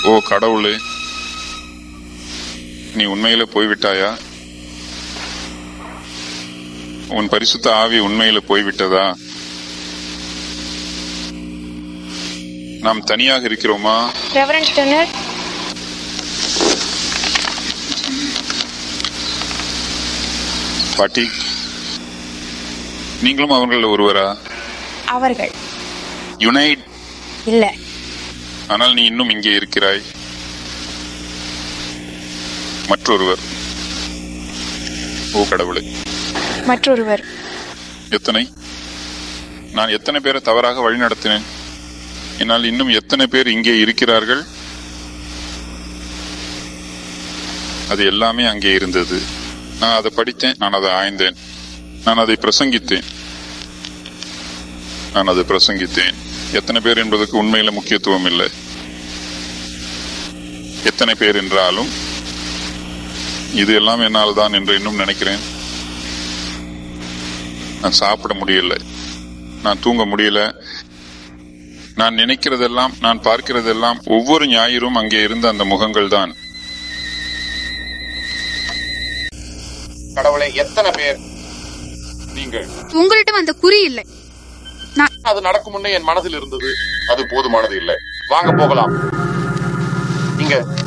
ஓ கடவுளே நீ உண்மையில போய்விட்டாயா உன் பரிசுத்த ஆவி உண்மையில போய்விட்டதா நாம் தனியாக இருக்கிறோமா ரெவரண்ட் டெனர் பாட்டி நீங்களும் அவர்கள் ஒருவரா அவர்கள் யுனைட் இல்ல ஆனால் நீ இன்னும் இங்கே இருக்கிறாய் மற்றொருவர் ஓ கடவுளே மற்றொருவர் எத்தனை நான் எத்தனை பேரை தவறாக வழிநடத்தினேன் என்னால் இன்னும் எத்தனை பேர் இங்கே இருக்கிறார்கள் அது எல்லாமே அங்கே இருந்தது நான் அதை படித்தேன் நான் அதை ஆய்ந்தேன் நான் அதை பிரசங்கித்தேன் நான் அதை பிரசங்கித்தேன் எத்தனை பேர் என்பதற்கு உண்மையில முக்கியத்துவம் இல்லை எத்தனை பேர் என்றாலும் இது எல்லாம் என்னால் தான் என்று இன்னும் நினைக்கிறேன் நான் சாப்பிட முடியல நான் தூங்க முடியல நான் நினைக்கிறதெல்லாம் நான் பார்க்கிறதெல்லாம் ஒவ்வொரு ஞாயிறும் அங்கே இருந்த அந்த முகங்கள் தான் கடவுளே எத்தனை பேர் நீங்கள் உங்களிடம் அந்த குறி இல்லை அது நடக்கும் முன்னே என் மனதில் இருந்தது அது போதுமானது இல்லை வாங்க போகலாம் இங்க